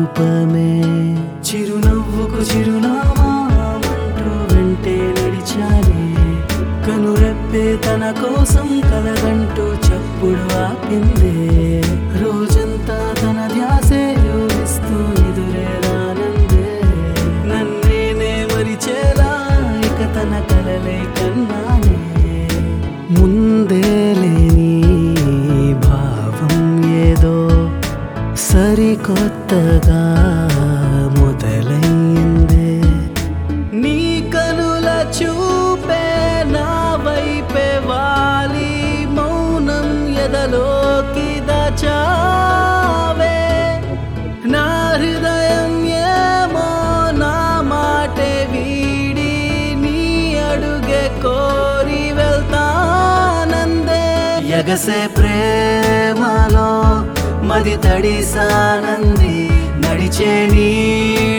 రూపమే చిరునవ్వుకు చిరునామా అంటూ వెంటే నడిచానే కనురెప్పే తన కోసం కలగంటూ చప్పుడు ఆపిందే రోజంతా తన ధ్యాసే యోగిస్తూ ఎదురే రానందే నన్నేనే మరిచేలా ఇక తన కలలే కన్నానే ముందే లేని భావం ఏదో సరికొత్తగా మొదలైందే నీ కనుల చూపే నా వైపే వాలి మౌనం ఎదలోకి దాచావే నా హృదయం ఏమో నా మాటే వీడి నీ అడుగే కోరి వెళ్తానందే ఎగసే ప్రేమలో మది తడిసానంది నడిచే నీ